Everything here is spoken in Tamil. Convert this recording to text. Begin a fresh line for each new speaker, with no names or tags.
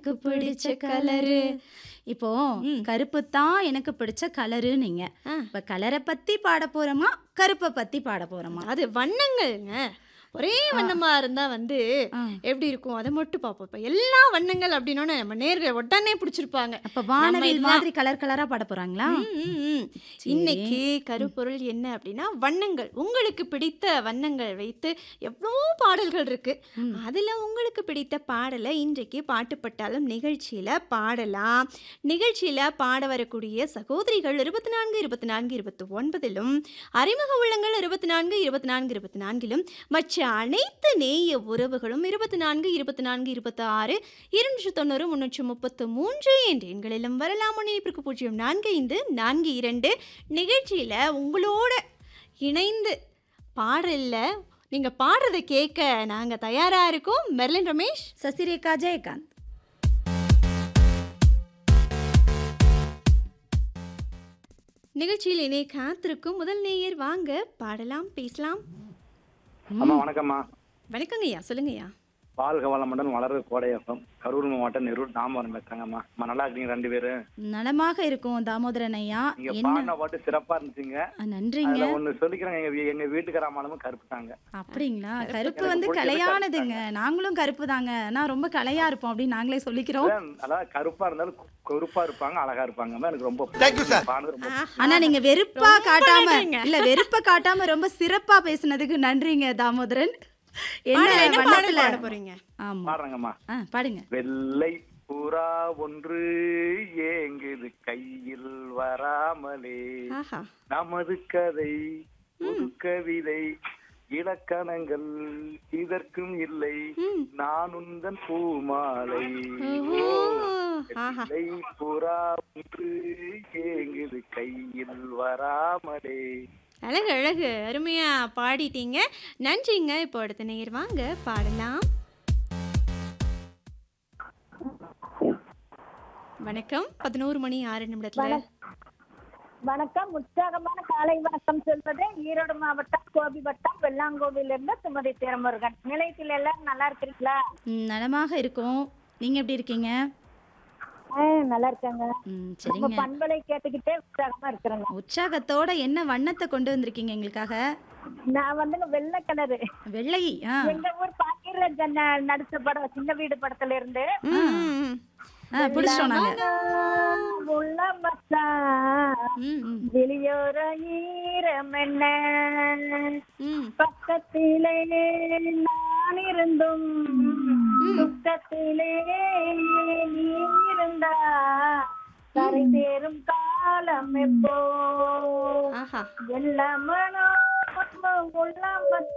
எனக்கு பிடிச்ச கலரு இப்போ
ம்.
கருப்பு தான் எனக்கு பிடிச்ச கலரு நீங்க
ஆ.
இப்ப கலரை பத்தி பாட போறோமா கருப்பை பத்தி பாட போறோமா
அது வண்ணங்கள்ங்க ஒரே வண்ணமா இருந்தா வந்து
ஆ.
எப்படி இருக்கும் அதை மட்டும் பார்ப்போம் இப்ப எல்லா வண்ணங்கள் அப்படின்னோட நம்ம நேர்கள் உடனே பிடிச்சிருப்பாங்க
அப்ப வானவில்
இதுதான்.
மாதிரி கலர் கலரா பாட போறாங்களா
ம், ம், ம்.
சரி.
இன்னைக்கு கருப்பொருள் என்ன அப்படின்னா வண்ணங்கள் உங்களுக்கு பிடித்த வண்ணங்கள் வைத்து எவ்வளோ பாடல்கள் இருக்கு
ம்.
அதுல உங்களுக்கு பிடித்த பாடலை இன்றைக்கு பாட்டுப்பட்டாலும் நிகழ்ச்சியில பாடலாம் நிகழ்ச்சியில பாட வரக்கூடிய சகோதரிகள் இருபத்தி நான்கு இருபத்தி நான்கு இருபத்தி ஒன்பதிலும் அறிமுக உள்ளங்கள் இருபத்தி நான்கு இருபத்தி நான்கு இருபத்தி நான்கிலும் மற்ற அனைத்து நேய உறவுகளும் இருபத்தி நான்கு இருபத்தி நான்கு இருபத்தி ஆறு இருநூற்று தொண்ணூறு முன்னூற்று முப்பத்து மூன்று என்ற எண்களிலும் வரலாம் முன்னிணைப்பிற்கு பூஜ்ஜியம் நான்கு ஐந்து நான்கு இரண்டு நிகழ்ச்சியில் உங்களோட இணைந்து பாடலில் நீங்கள் பாடுறதை கேட்க நாங்கள் தயாராக இருக்கோம் மெர்லின் ரமேஷ்
சசிரேகா ஜெயகாந்த்
நிகழ்ச்சியில் இணை காத்திருக்கும் முதல் நேயர் வாங்க பாடலாம் பேசலாம்
அம்மா வணக்கம்மா
வணக்கங்கய்யா சொல்லுங்கய்யா
வாழ்க வளமுடன் வளர்ற கோடையப்பம் கரூர் மாவட்டம் நெரூர் தாமரம் பேசுறாங்கம்மா அம்மா நல்லா இருக்கீங்க ரெண்டு பேரு
நலமாக இருக்கும் தாமோதரன் ஐயா
நீங்க
என்ன
பாடின பாட்டு சிறப்பா இருந்துச்சுங்க
ஆ, நன்றிங்க
அதுல ஒண்ணு சொல்லிக்கிறேங்க எங்க வீ- எங்க வீட்டுக்கார அம்மாளும் கருப்பு தாங்க
அப்படிங்களா
கருப்பு
கருப்பு
கருப்பு
வந்து
பிடிச்சது
கலையானதுங்க நாங்களும் கருப்பு தாங்க நான் ரொம்ப கலையா இருப்போம் அப்படின்னு நாங்களே சொல்லிக்கிறோம்
அதான், அதாவது கருப்பா இருந்தாலும் கு- கருப்பா இருப்பாங்க அழகா இருப்பாங்க எனக்கு ரொம்ப பிடிக்கும். பாடுறது ரொம்ப பிடிக்கும்.
ஆனா நீங்க வெறுப்பா
ரொம்ப
காட்டாம
நன்றிங்க.
இல்ல வெறுப்ப காட்டாம ரொம்ப சிறப்பா பேசுனதுக்கு நன்றிங்க தாமோதரன் என்ன
பாடல் என்ன பாடல்
வண்ணத்துல
பாட போறீங்க
ஆமா
பாடுறேங்கம்மா
ஆ, பாடுங்க
வெள்ளை புறா ஒன்று ஏங்குது கையில் வராமலே
ஆஹா
நமது கதை புது கவிதை இலக்கணங்கள் இதற்கும் இல்லை
ம்.
நான் உந்தன் பூமாலை
ஓ, ஆஹா
வெள்ளை புறா ஒன்று ஏங்குது கையில் வராமலே
அழகு அழகு அருமையா பாடிட்டீங்க நன்றிங்க இப்போ அடுத்த நேர் வாங்க பாடலாம் வணக்கம் பதினோரு மணி ஆறு நிமிடத்துல
வணக்கம் உற்சாகமான காலை வணக்கம் சொல்வது ஈரோடு மாவட்டம் கோபி வட்டம் வெள்ளாங்கோவில இருந்து சுமதி திருமுருகன் நிலையத்தில் எல்லாரும் நல்லா இருக்கிறீங்களா
ம், நலமாக இருக்கும் நீங்க எப்படி இருக்கீங்க
ஆ, நல்லா இருக்காங்க
ம்,
உங்க
சரிங்க
பண்பலை கேட்டுக்கிட்டே உற்சாகமா இருக்கிறேங்க
உற்சாகத்தோட என்ன வண்ணத்தை கொண்டு வந்திருக்கீங்க எங்களுக்காக
நான் வந்து வெள்ளை கலரு
வெள்ளை ஆ
எங்க ஊர் பாக்கியராஜன் நடிச்ச படம் சின்ன வீடு படத்துல இருந்து
ம், ம், ம்.
ஆ பிடிச்சிட்டோம் நாங்க
உள்ள மச்சான்
ம்,
ம்,
வெளியோர ஈரம் என்ன
ம்.
பக்கத்திலே நான் இருந்தும் துக்கத்திலே நீ இருந்தா கரை சேரும் காலம் எப்போ
ஆஹா
எல்லாமனோ உள்ளம்